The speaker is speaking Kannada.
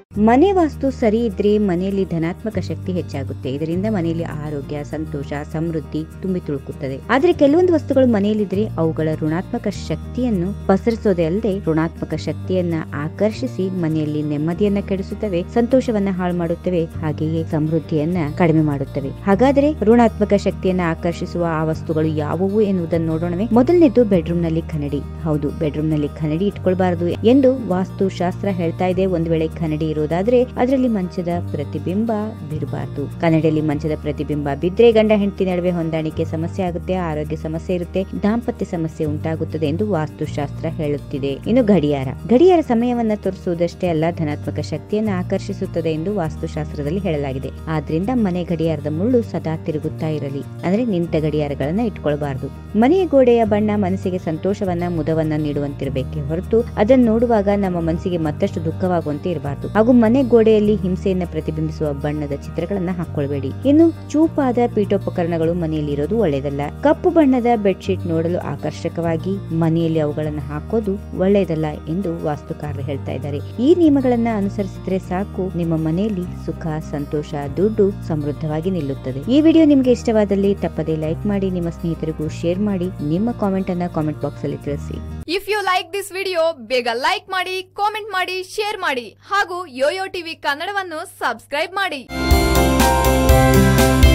ಮನೆ ವಾಸ್ತು ಸರಿ ಇದ್ರೆ ಮನೆಯಲ್ಲಿ ಧನಾತ್ಮಕ ಶಕ್ತಿ ಹೆಚ್ಚಾಗುತ್ತೆ ಇದರಿಂದ ಮನೆಯಲ್ಲಿ ಆರೋಗ್ಯ ಸಂತೋಷ ಸಮೃದ್ಧಿ ತುಂಬಿ ತುಳುಕುತ್ತದೆ ಆದ್ರೆ ಕೆಲವೊಂದು ವಸ್ತುಗಳು ಮನೆಯಲ್ಲಿದ್ರೆ ಅವುಗಳ ಋಣಾತ್ಮಕ ಶಕ್ತಿಯನ್ನು ಪಸರಿಸೋದೇ ಅಲ್ಲದೆ ಋಣಾತ್ಮಕ ಶಕ್ತಿಯನ್ನ ಆಕರ್ಷಿಸಿ ಮನೆಯಲ್ಲಿ ನೆಮ್ಮದಿಯನ್ನ ಕೆಡಿಸುತ್ತವೆ ಸಂತೋಷವನ್ನ ಹಾಳು ಮಾಡುತ್ತವೆ ಹಾಗೆಯೇ ಸಮೃದ್ಧಿಯನ್ನ ಕಡಿಮೆ ಮಾಡುತ್ತವೆ ಹಾಗಾದ್ರೆ ಋಣಾತ್ಮಕ ಶಕ್ತಿಯನ್ನ ಆಕರ್ಷಿಸುವ ಆ ವಸ್ತುಗಳು ಯಾವುವು ಎನ್ನುವುದನ್ನು ನೋಡೋಣವೇ ಮೊದಲನೇದು ಬೆಡ್ರೂಮ್ ನಲ್ಲಿ ಕನ್ನಡಿ ಹೌದು ಬೆಡ್ರೂಮ್ ನಲ್ಲಿ ಕನ್ನಡಿ ಇಟ್ಕೊಳ್ಬಾರದು ಎಂದು ವಾಸ್ತು ಶಾಸ್ತ್ರ ಹೇಳ್ತಾ ಇದೆ ಒಂದ್ ವೇಳೆ ಕನ್ನಡಿ ಇರೋದಾದ್ರೆ ಅದರಲ್ಲಿ ಮಂಚದ ಪ್ರತಿಬಿಂಬ ಬಿರಬಾರದು ಕನ್ನಡಿಯಲ್ಲಿ ಮಂಚದ ಪ್ರತಿಬಿಂಬ ಬಿದ್ರೆ ಗಂಡ ಹೆಂಡತಿ ನಡುವೆ ಹೊಂದಾಣಿಕೆ ಸಮಸ್ಯೆ ಆಗುತ್ತೆ ಆರೋಗ್ಯ ಸಮಸ್ಯೆ ಇರುತ್ತೆ ದಾಂಪತ್ಯ ಸಮಸ್ಯೆ ಉಂಟಾಗುತ್ತದೆ ಎಂದು ವಾಸ್ತುಶಾಸ್ತ್ರ ಹೇಳುತ್ತಿದೆ ಇನ್ನು ಗಡಿಯಾರ ಗಡಿಯಾರ ಸಮಯವನ್ನ ತೋರಿಸುವುದಷ್ಟೇ ಅಲ್ಲ ಧನಾತ್ಮಕ ಶಕ್ತಿಯನ್ನು ಆಕರ್ಷಿಸುತ್ತದೆ ಎಂದು ವಾಸ್ತುಶಾಸ್ತ್ರದಲ್ಲಿ ಹೇಳಲಾಗಿದೆ ಆದ್ರಿಂದ ಮನೆ ಗಡಿಯಾರದ ಮುಳ್ಳು ಸದಾ ತಿರುಗುತ್ತಾ ಇರಲಿ ಅಂದ್ರೆ ನಿಂತ ಗಡಿಯಾರಗಳನ್ನ ಇಟ್ಕೊಳ್ಬಾರದು ಮನೆಯ ಗೋಡೆಯ ಬಣ್ಣ ಮನಸ್ಸಿಗೆ ಸಂತೋಷವನ್ನ ಮುದವನ್ನ ನೀಡುವಂತಿರಬೇಕೆ ಹೊರತು ಅದನ್ನು ನೋಡುವಾಗ ನಮ್ಮ ಮನಸ್ಸಿಗೆ ಮತ್ತಷ್ಟು ದುಃಖವಾಗುವಂತೆ ಇರಬಾರದು ಹಾಗೂ ಮನೆ ಗೋಡೆಯಲ್ಲಿ ಹಿಂಸೆಯನ್ನ ಪ್ರತಿಬಿಂಬಿಸುವ ಬಣ್ಣದ ಚಿತ್ರಗಳನ್ನ ಹಾಕೊಳ್ಬೇಡಿ ಇನ್ನು ಚೂಪಾದ ಪೀಠೋಪಕರಣಗಳು ಮನೆಯಲ್ಲಿ ಇರೋದು ಒಳ್ಳೆಯದಲ್ಲ ಕಪ್ಪು ಬಣ್ಣದ ಬೆಡ್ಶೀಟ್ ನೋಡಲು ಆಕರ್ಷಕವಾಗಿ ಮನೆಯಲ್ಲಿ ಅವುಗಳನ್ನು ಹಾಕೋದು ಒಳ್ಳೆಯದಲ್ಲ ಎಂದು ವಾಸ್ತುಕಾರರು ಹೇಳ್ತಾ ಇದ್ದಾರೆ ಈ ನಿಯಮಗಳನ್ನ ಅನುಸರಿಸಿದ್ರೆ ಸಾಕು ನಿಮ್ಮ ಮನೆಯಲ್ಲಿ ಸುಖ ಸಂತೋಷ ದುಡ್ಡು ಸಮೃದ್ಧವಾಗಿ ನಿಲ್ಲುತ್ತದೆ ಈ ವಿಡಿಯೋ ನಿಮಗೆ ಇಷ್ಟವಾದಲ್ಲಿ ತಪ್ಪದೇ ಲೈಕ್ ಮಾಡಿ ನಿಮ್ಮ ಸ್ನೇಹಿತರಿಗೂ ಶೇರ್ ಮಾಡಿ ನಿಮ್ಮ ಕಾಮೆಂಟ್ ಅನ್ನ ಕಾಮೆಂಟ್ ಬಾಕ್ಸ್ ಅಲ್ಲಿ ತಿಳಿಸಿ if you like this video ಬೇಗ ಲೈಕ್ ಮಾಡಿ ಕಾಮೆಂಟ್ ಮಾಡಿ ಶೇರ್ ಮಾಡಿ ಹಾಗೂ ಯೋಯೋ ಟಿವಿ ಕನ್ನಡವನ್ನು ಸಬ್ಸ್ಕ್ರೈಬ್ ಮಾಡಿ